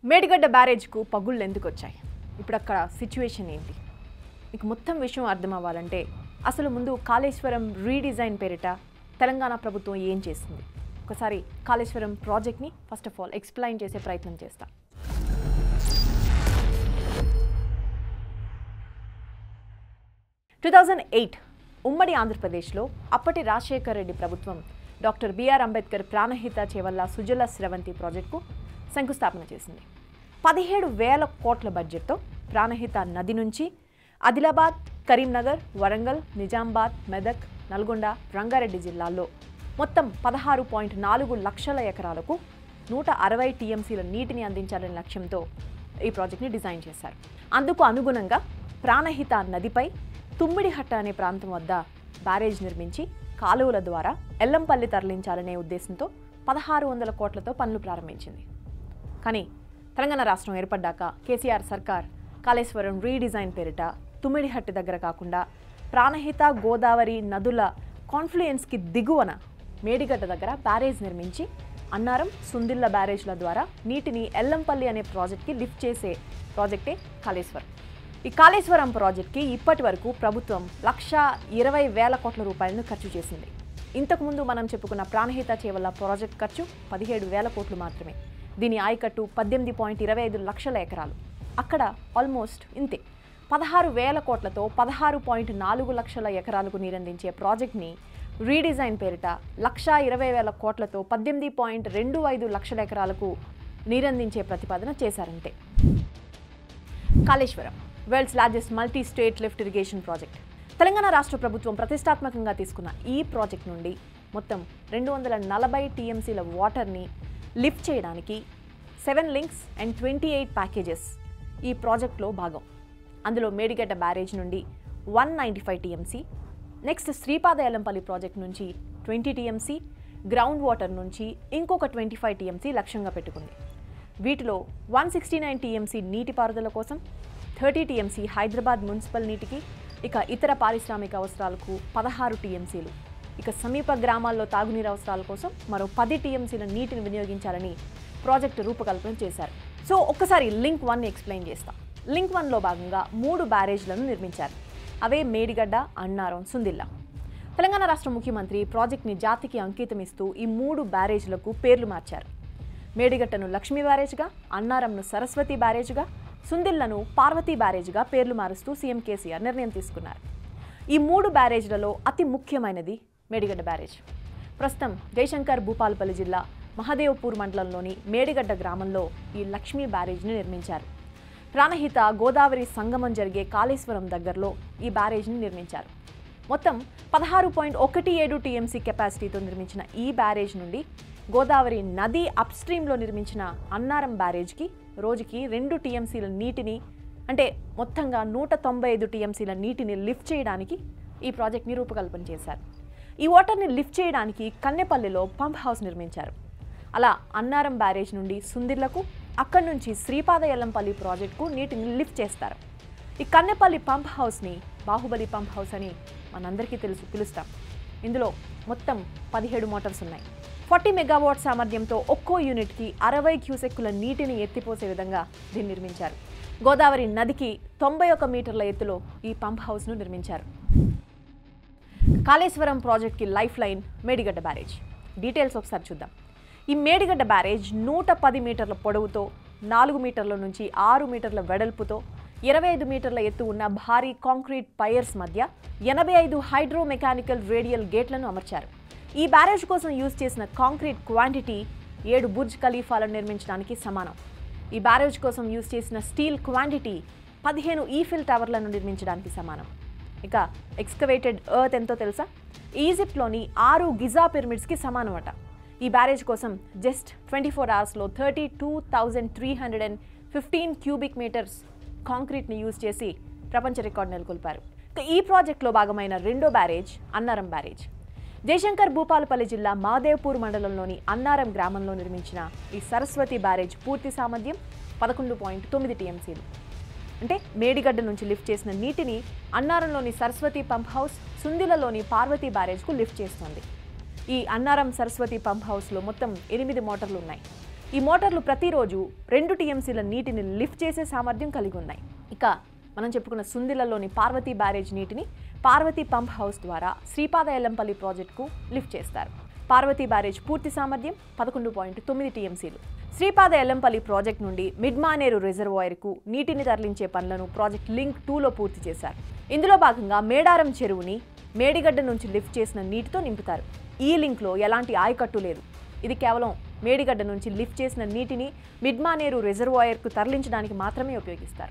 మేడిగడ్డ బ్యారేజ్కు పగుళ్ళు ఎందుకు వచ్చాయి ఇప్పుడు అక్కడ సిచ్యువేషన్ ఏంటి మీకు మొత్తం విషయం అర్థం అవ్వాలంటే అసలు ముందు కాళేశ్వరం రీడిజైన్ పేరిట తెలంగాణ ప్రభుత్వం ఏం చేసింది ఒకసారి కాళేశ్వరం ప్రాజెక్ట్ని ఫస్ట్ ఆఫ్ ఆల్ ఎక్స్ప్లెయిన్ చేసే ప్రయత్నం చేస్తాం టూ థౌజండ్ ఎయిట్ ఉమ్మడి ఆంధ్రప్రదేశ్లో అప్పటి రాజశేఖర రెడ్డి ప్రభుత్వం డాక్టర్ బిఆర్ అంబేద్కర్ ప్రాణహిత చేవల్ల సుజల స్రవంతి ప్రాజెక్టుకు శంకుస్థాపన చేసింది పదిహేడు వేల కోట్ల బడ్జెట్తో ప్రాణహిత నది నుంచి ఆదిలాబాద్ కరీంనగర్ వరంగల్ నిజామాబాద్ మెదక్ నల్గొండ రంగారెడ్డి జిల్లాల్లో మొత్తం పదహారు పాయింట్ నాలుగు లక్షల ఎకరాలకు నూట అరవై టీఎంసీల నీటిని అందించాలనే లక్ష్యంతో ఈ ప్రాజెక్ట్ని డిజైన్ చేశారు అందుకు అనుగుణంగా ప్రాణహిత నదిపై తుమ్మిడిహట్ట అనే ప్రాంతం వద్ద బ్యారేజ్ నిర్మించి కాలువల ద్వారా ఎల్లంపల్లి తరలించాలనే ఉద్దేశంతో పదహారు వందల కోట్లతో పనులు ప్రారంభించింది కానీ తెలంగాణ రాష్ట్రం ఏర్పడ్డాక కేసీఆర్ సర్కార్ కాళేశ్వరం రీడిజైన్ పేరిట తుమ్మిడిహట్టి దగ్గర కాకుండా ప్రాణహిత గోదావరి నదుల కాన్ఫ్లుయెన్స్కి దిగువన మేడిగడ్డ దగ్గర బ్యారేజ్ నిర్మించి అన్నారం సుందిల్ల బ్యారేజ్ల ద్వారా నీటిని ఎల్లంపల్లి అనే ప్రాజెక్ట్కి లిఫ్ట్ చేసే ప్రాజెక్టే కాళేశ్వరం ఈ కాళేశ్వరం ప్రాజెక్ట్కి ఇప్పటి వరకు ప్రభుత్వం లక్ష ఇరవై వేల కోట్ల రూపాయలను ఖర్చు చేసింది ఇంతకుముందు మనం చెప్పుకున్న ప్రాణహిత చేవల్ల ప్రాజెక్ట్ ఖర్చు పదిహేడు వేల కోట్లు మాత్రమే దీని ఆయకట్టు పద్దెనిమిది పాయింట్ ఇరవై ఐదు లక్షల ఎకరాలు అక్కడ ఆల్మోస్ట్ ఇంతే పదహారు వేల కోట్లతో పదహారు పాయింట్ నాలుగు లక్షల ఎకరాలకు నీరందించే ప్రాజెక్ట్ని రీడిజైన్ పేరిట లక్ష ఇరవై వేల కోట్లతో పద్దెనిమిది పాయింట్ రెండు ఐదు లక్షల ఎకరాలకు నీరందించే ప్రతిపాదన చేశారంతే Kaleshwaram world's largest multi state lift irrigation project Telangana రాష్ట్ర ప్రభుత్వం ప్రతిష్టాత్మకంగా తీసుకున్న ఈ ప్రాజెక్ట్ నుండి మొత్తం రెండు వందల నలభై టీఎంసీల వాటర్ని లిఫ్ట్ చేయడానికి seven links and twenty eight packages ఈ ప్రాజెక్ట్లో భాగం అందులో మేడిగడ్డ బ్యారేజ్ నుండి one ninety five TMC next Sripada Yellampalli project నుంచి ట్వంటీ టీఎంసీ గ్రౌండ్ వాటర్ నుంచి ఇంకొక ట్వంటీ ఫైవ్ టీఎంసీ లక్ష్యంగా పెట్టుకుంది వీటిలో వన్ సిక్స్టీ నైన్ టీఎంసీ నీటిపారుదల కోసం థర్టీ టీఎంసీ హైదరాబాద్ మున్సిపల్ నీటికి ఇక ఇతర పారిశ్రామిక అవసరాలకు పదహారు టీఎంసీలు ఇక సమీప గ్రామాల్లో తాగునీరు అవసరాల కోసం మరో పది టీఎంసీల నీటిని వినియోగించాలని ప్రాజెక్టు రూపకల్పన చేశారు సో ఒక్కసారి లింక్ వన్ ఎక్స్ప్లెయిన్ చేస్తాం లింక్ వన్లో భాగంగా మూడు బ్యారేజ్లను నిర్మించారు అవే మేడిగడ్డ అన్నారం సుందిల్లా తెలంగాణ రాష్ట్ర ముఖ్యమంత్రి ప్రాజెక్ట్ని జాతికి అంకితం ఇస్తూ ఈ మూడు బ్యారేజ్లకు పేర్లు మార్చారు మేడిగట్టను లక్ష్మీ బ్యారేజ్గా అన్నారంను సరస్వతి బ్యారేజ్గా సుందిళ్లను పార్వతీ బ్యారేజ్గా పేర్లు మారుస్తూ సీఎం కేసీఆర్ నిర్ణయం తీసుకున్నారు ఈ మూడు బ్యారేజ్లలో అతి ముఖ్యమైనది మేడిగడ్డ బ్యారేజ్ ప్రస్తుతం జయశంకర్ భూపాలపల్లి జిల్లా మహదేవ్పూర్ మండలంలోని మేడిగడ్డ గ్రామంలో ఈ లక్ష్మీ బ్యారేజ్ని నిర్మించారు ప్రాణహిత గోదావరి సంగమం జరిగే కాళేశ్వరం దగ్గరలో ఈ బ్యారేజ్ని నిర్మించారు మొత్తం పదహారు పాయింట్ ఒకటి ఏడు టీఎంసీ కెపాసిటీతో నిర్మించిన ఈ బ్యారేజ్ నుండి గోదావరి నది అప్స్ట్రీమ్లో నిర్మించిన అన్నారం బ్యారేజ్కి రోజుకి రెండు టీఎంసీల నీటిని అంటే మొత్తంగా నూట తొంభై ఐదు టీఎంసీల నీటిని లిఫ్ట్ చేయడానికి ఈ ప్రాజెక్ట్ని రూపకల్పన చేశారు ఈ వాటర్ని లిఫ్ట్ చేయడానికి కన్నెపల్లిలో పంప్ హౌస్ నిర్మించారు అలా అన్నారం బ్యారేజ్ నుండి సుందిర్లకు అక్కడి నుంచి శ్రీపాద ఎల్లంపల్లి ప్రాజెక్టుకు నీటిని లిఫ్ట్ చేస్తారు ఈ కన్నెపల్లి పంప్ హౌస్ని బాహుబలి పంప్ హౌస్ అని మనందరికీ తెలుసు పిలుస్తాం ఇందులో మొత్తం పదిహేడు మోటార్స్ ఉన్నాయి ఫార్టీ మెగావాట్ సామర్థ్యంతో ఒక్కో యూనిట్కి అరవై క్యూసెక్కుల నీటిని ఎత్తిపోసే విధంగా దీన్ని నిర్మించారు గోదావరి నదికి తొంభై ఒక మీటర్ల ఎత్తులో ఈ పంప్ హౌస్ను నిర్మించారు కాళేశ్వరం ప్రాజెక్ట్కి life line Medigadda barrage details ఒకసారి చూద్దాం ఈ మేడిగడ్డ బ్యారేజ్ నూట పది మీటర్ల పొడవుతో నాలుగు మీటర్ల నుంచి ఆరు మీటర్ల వెడల్పుతో ఇరవై ఐదు మీటర్ల ఎత్తు ఉన్న భారీ కాంక్రీట్ పైర్స్ మధ్య ఎనభై ఐదు హైడ్రో మెకానికల్ రేడియల్ గేట్లను అమర్చారు ఈ బ్యారేజ్ కోసం యూజ్ చేసిన కాంక్రీట్ క్వాంటిటీ ఏడు బుర్జ్ ఖలీఫాలను నిర్మించడానికి సమానం ఈ బ్యారేజ్ కోసం యూజ్ చేసిన స్టీల్ క్వాంటిటీ పదిహేను ఈఫిల్ టవర్లను నిర్మించడానికి సమానం ఇక ఎక్స్కవేటెడ్ ఎర్త్ ఎంతో తెలుసా ఈజిప్ట్లోని ఆరు గిజా పిరమిడ్స్కి సమానం అట ఈ బ్యారేజ్ కోసం జస్ట్ ట్వంటీ ఫోర్ అవర్స్లో thirty two thousand three hundred and fifteen cubic metres కాంక్రీట్ని యూజ్ చేసి ప్రపంచ రికార్డు నెలకొల్పారు ఇక ఈ ప్రాజెక్ట్లో భాగమైన రెండో బ్యారేజ్ అన్నారం బ్యారేజ్ జయశంకర్ భూపాలపల్లి జిల్లా మాదేవ్పూర్ మండలంలోని అన్నారం గ్రామంలో నిర్మించిన ఈ సరస్వతి బ్యారేజ్ పూర్తి సామర్థ్యం పదకొండు పాయింట్ తొమ్మిది టీఎంసీలు అంటే మేడిగడ్డ నుంచి లిఫ్ట్ చేసిన నీటిని అన్నారంలోని సరస్వతి పంప్ హౌస్ సుందిలలోని పార్వతీ బ్యారేజ్కు లిఫ్ట్ చేస్తుంది ఈ అన్నారం సరస్వతి పంప్ హౌస్లో మొత్తం ఎనిమిది మోటార్లు ఉన్నాయి ఈ మోటార్లు ప్రతిరోజు రెండు టీఎంసీల నీటిని లిఫ్ట్ చేసే సామర్థ్యం కలిగి ఉన్నాయి ఇక మనం చెప్పుకున్న సుందిలలోని పార్వతీ బ్యారేజ్ నీటిని పార్వతీ పంప్ హౌస్ ద్వారా శ్రీపాద ఎల్లంపల్లి ప్రాజెక్టుకు లిఫ్ట్ చేస్తారు పార్వతీ బ్యారేజ్ పూర్తి సామర్థ్యం పదకొండు పాయింట్ తొమ్మిది టీఎంసీలు శ్రీపాద ఎల్లంపల్లి ప్రాజెక్ట్ నుండి మిడ్మానేరు రిజర్వాయర్కు నీటిని తరలించే పనులను ప్రాజెక్ట్ లింక్ టూలో పూర్తి చేశారు ఇందులో భాగంగా మేడారం చెరువుని మేడిగడ్డ నుంచి లిఫ్ట్ చేసిన నీటితో నింపుతారు ఈ లింక్లో ఎలాంటి ఆయకట్టు లేదు ఇది కేవలం మేడిగడ్డ నుంచి లిఫ్ట్ చేసిన నీటిని మిడ్మానేరు రిజర్వాయర్కు తరలించడానికి మాత్రమే ఉపయోగిస్తారు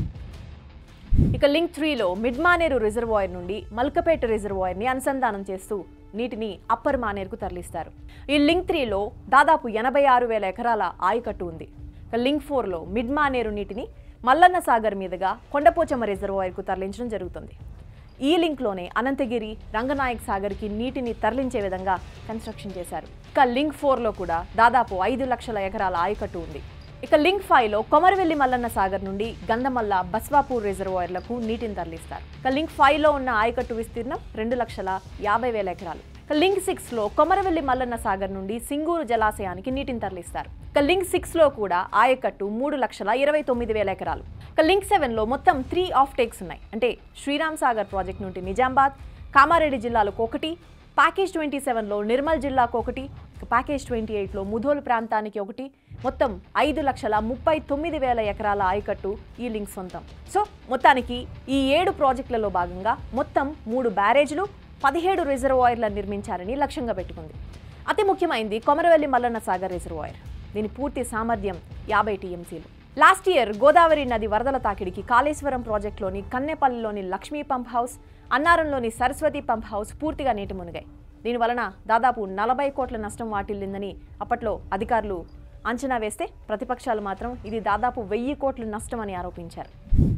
ఇక లింక్ త్రీలో మిడ్మానేరు రిజర్వాయర్ నుండి మల్కపేట రిజర్వాయర్ని అనుసంధానం చేస్తూ నీటిని అప్పర్ మానేరుకు తరలిస్తారు ఈ లింక్ త్రీలో దాదాపు ఎనభై ఆరు వేల ఎకరాల ఆయకట్టు ఉంది ఇక లింక్ ఫోర్లో మిడ్మానేరు నీటిని మల్లన్న సాగర్ మీదుగా కొండపోచమ్మ రిజర్వాయర్కు తరలించడం జరుగుతుంది ఈ లింక్లోనే అనంతగిరి రంగనాయక్ సాగర్కి నీటిని తరలించే విధంగా కన్స్ట్రక్షన్ చేశారు ఇక లింక్ ఫోర్లో కూడా దాదాపు ఐదు లక్షల ఎకరాల ఆయకట్టు ఉంది ఇక లింక్ ఫైవ్లో కొమరవెల్లి మల్లన్న సాగర్ నుండి గంధమల్ల బస్వాపూర్ రిజర్వాయర్లకు నీటిని తరలిస్తారు ఇక లింక్ ఫైవ్లో ఉన్న ఆయకట్టు విస్తీర్ణం రెండు లక్షల యాభై వేల ఎకరాలు ఇక లింక్ సిక్స్లో కొమరవెల్లి మల్లన్న సాగర్ నుండి సింగూరు జలాశయానికి నీటిని తరలిస్తారు ఇక లింక్ సిక్స్లో కూడా ఆయకట్టు మూడు లక్షల ఇరవై తొమ్మిది వేల ఎకరాలు ఇక లింక్ సెవెన్లో మొత్తం త్రీ ఆఫ్ టేక్స్ ఉన్నాయి అంటే శ్రీరామ్ సాగర్ ప్రాజెక్ట్ నుండి నిజామాబాద్ కామారెడ్డి జిల్లాలకు ఒకటి ప్యాకేజ్ ట్వంటీ సెవెన్లో నిర్మల్ జిల్లాకు ఒకటి ఇక ప్యాకేజ్ ట్వంటీ ఎయిట్లో ముధోల్ ప్రాంతానికి ఒకటి మొత్తం ఐదు లక్షల ముప్పై తొమ్మిది వేల ఎకరాల ఆయకట్టు ఈ లింక్ సొంతం సో మొత్తానికి ఈ ఏడు ప్రాజెక్టులలో భాగంగా మొత్తం మూడు బ్యారేజ్లు పదిహేడు రిజర్వాయర్లను నిర్మించారని లక్ష్యంగా పెట్టుకుంది అతి ముఖ్యమైనది కొమరవెల్లి మల్లన్న సాగర్ రిజర్వాయర్ దీని పూర్తి సామర్థ్యం యాభై టీఎంసీలు లాస్ట్ ఇయర్ గోదావరి నది వరదల తాకిడికి కాళేశ్వరం ప్రాజెక్టులోని కన్నెపల్లిలోని లక్ష్మీ పంప్ హౌస్ అన్నారంలోని సరస్వతి పంప్ హౌస్ పూర్తిగా నీటి మునిగాయి దీని వలన దాదాపు నలభై కోట్ల నష్టం వాటిల్లిందని అప్పట్లో అధికారులు అంచనా వేస్తే ప్రతిపక్షాలు మాత్రం ఇది దాదాపు వెయ్యి కోట్ల నష్టం అని ఆరోపించారు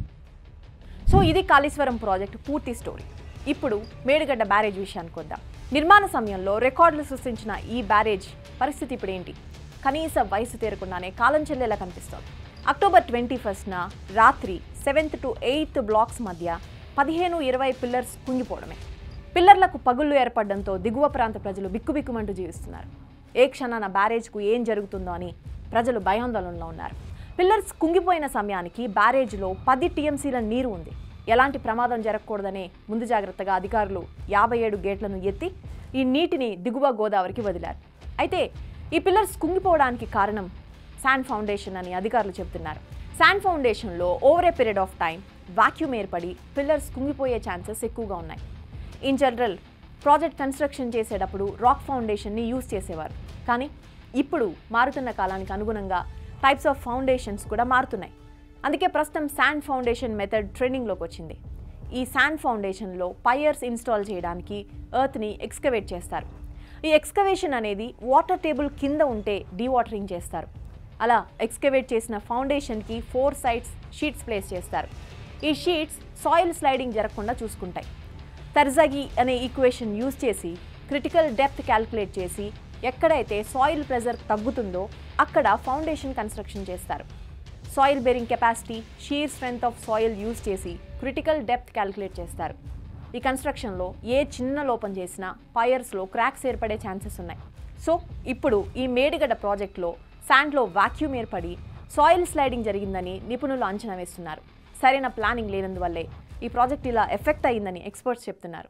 సో ఇది కాళేశ్వరం ప్రాజెక్టు పూర్తి స్టోరీ ఇప్పుడు మేడిగడ్డ బ్యారేజ్ విషయానికి వద్దాం నిర్మాణ సమయంలో రికార్డులు సృష్టించిన ఈ బ్యారేజ్ పరిస్థితి ఇప్పుడు ఏంటి కనీస వయసు తీరకుండానే కాలం చెల్లేలా కనిపిస్తోంది అక్టోబర్ ట్వంటీ ఫస్ట్న రాత్రి సెవెంత్ టు ఎయిత్ బ్లాక్స్ మధ్య పదిహేను ఇరవై పిల్లర్స్ కుంగిపోవడమే పిల్లర్లకు పగుళ్ళు ఏర్పడడంతో దిగువ ప్రాంత ప్రజలు బిక్కుబిక్కుమంటూ జీవిస్తున్నారు ఏ క్షణాన బ్యారేజ్కు ఏం జరుగుతుందో అని ప్రజలు భయాందోళనలో ఉన్నారు పిల్లర్స్ కుంగిపోయిన సమయానికి బ్యారేజ్లో పది టీఎంసీల నీరు ఉంది ఎలాంటి ప్రమాదం జరగకూడదనే ముందు జాగ్రత్తగా అధికారులు యాభై ఏడు గేట్లను ఎత్తి ఈ నీటిని దిగువ గోదావరికి వదిలారు అయితే ఈ పిల్లర్స్ కుంగిపోవడానికి కారణం శాండ్ ఫౌండేషన్ అని అధికారులు చెబుతున్నారు శాండ్ ఫౌండేషన్లో over a period of time vacuum ఏర్పడి పిల్లర్స్ కుంగిపోయే ఛాన్సెస్ ఎక్కువగా ఉన్నాయి ఇన్ జనరల్ ప్రాజెక్ట్ కన్స్ట్రక్షన్ చేసేటప్పుడు రాక్ ఫౌండేషన్ని యూజ్ చేసేవారు కానీ ఇప్పుడు మారుతున్న కాలానికి అనుగుణంగా టైప్స్ ఆఫ్ ఫౌండేషన్స్ కూడా మారుతున్నాయి అందుకే ప్రస్తుతం శాండ్ ఫౌండేషన్ మెథడ్ ట్రెండింగ్లోకి వచ్చింది ఈ శాండ్ ఫౌండేషన్లో పైయర్స్ ఇన్స్టాల్ చేయడానికి ఎర్త్ని ఎక్స్కవేట్ చేస్తారు ఈ ఎక్స్కవేషన్ అనేది వాటర్ టేబుల్ కింద ఉంటే డీవాటరింగ్ చేస్తారు అలా ఎక్స్కవేట్ చేసిన ఫౌండేషన్కి ఫోర్ సైడ్స్ షీట్స్ ప్లేస్ చేస్తారు ఈ షీట్స్ సాయిల్ స్లైడింగ్ జరగకుండా చూసుకుంటాయి తర్జాగి అనే ఈక్వేషన్ యూజ్ చేసి క్రిటికల్ డెప్త్ క్యాల్కులేట్ చేసి ఎక్కడైతే సాయిల్ ప్రెజర్ తగ్గుతుందో అక్కడ ఫౌండేషన్ కన్స్ట్రక్షన్ చేస్తారు soil bearing capacity shear strength of soil use చేసి క్రిటికల్ డెప్త్ క్యాల్కులేట్ చేస్తారు ఈ కన్స్ట్రక్షన్లో ఏ చిన్న లోపం చేసినా పైర్స్లో క్రాక్స్ ఏర్పడే ఛాన్సెస్ ఉన్నాయి సో ఇప్పుడు ఈ మేడిగడ్డ ప్రాజెక్ట్లో శాండ్లో వాక్యూమ్ ఏర్పడి సాయిల్ స్లైడింగ్ జరిగిందని నిపుణులు అంచనా వేస్తున్నారు సరైన ప్లానింగ్ లేనందువల్లే ఈ ప్రాజెక్ట్ ఇలా ఎఫెక్ట్ అయ్యిందని ఎక్స్పర్ట్స్ చెప్తున్నారు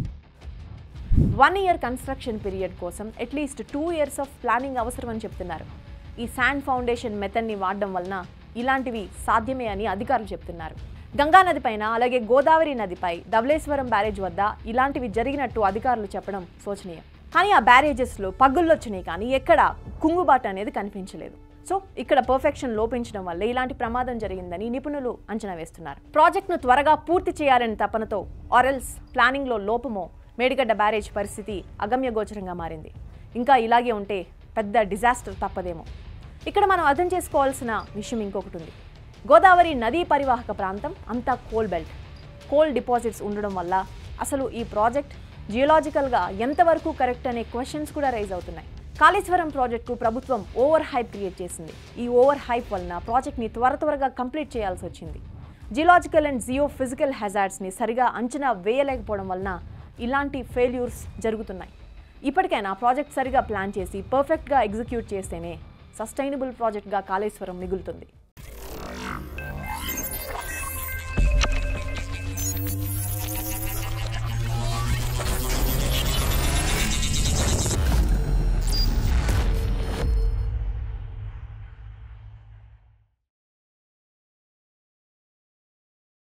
వన్ ఇయర్ కన్స్ట్రక్షన్ పీరియడ్ కోసం at least two years of planning అవసరం అని చెప్తున్నారు ఈ శాండ్ ఫౌండేషన్ మెథడ్ని వాడడం వలన ఇలాంటివి సాధ్యమే అని అధికారులు చెప్తున్నారు గంగా నది పైన అలాగే గోదావరి నదిపై ధవళేశ్వరం బ్యారేజ్ వద్ద ఇలాంటివి జరిగినట్టు అధికారులు చెప్పడం శోచనీయం కానీ ఆ బ్యారేజెస్లో పగ్గుళ్ళు వచ్చినాయి కానీ ఎక్కడ కుంగుబాటు అనేది కనిపించలేదు సో ఇక్కడ పర్ఫెక్షన్ లోపించడం వల్ల ఇలాంటి ప్రమాదం జరిగిందని నిపుణులు అంచనా వేస్తున్నారు ప్రాజెక్టును త్వరగా పూర్తి చేయాలని తపనతో ఆరెల్స్ ప్లానింగ్లో లోపమో మేడిగడ్డ బ్యారేజ్ పరిస్థితి అగమ్యగోచరంగా మారింది ఇంకా ఇలాగే ఉంటే పెద్ద డిజాస్టర్ తప్పదేమో ఇక్కడ మనం అర్థం చేసుకోవాల్సిన విషయం ఇంకొకటి ఉంది గోదావరి నదీ పరివాహక ప్రాంతం అంతా కోల్ బెల్ట్ కోల్ డిపాజిట్స్ ఉండడం వల్ల అసలు ఈ ప్రాజెక్ట్ జియోలాజికల్గా ఎంతవరకు కరెక్ట్ అనే క్వశ్చన్స్ కూడా రైజ్ అవుతున్నాయి కాళేశ్వరం ప్రాజెక్టుకు ప్రభుత్వం ఓవర్ హైప్ క్రియేట్ చేసింది ఈ ఓవర్ హైప్ వలన ప్రాజెక్ట్ని త్వర త్వరగా కంప్లీట్ చేయాల్సి వచ్చింది జియోలాజికల్ అండ్ జియో ఫిజికల్ హ్యాజార్డ్స్ని సరిగా అంచనా వేయలేకపోవడం వలన ఇలాంటి ఫెయిల్యూర్స్ జరుగుతున్నాయి ఇప్పటికైనా ప్రాజెక్ట్ సరిగా ప్లాన్ చేసి పర్ఫెక్ట్గా ఎగ్జిక్యూట్ చేస్తేనే సస్టైనబుల్ ప్రాజెక్ట్గా కాళేశ్వరం మిగులుతుంది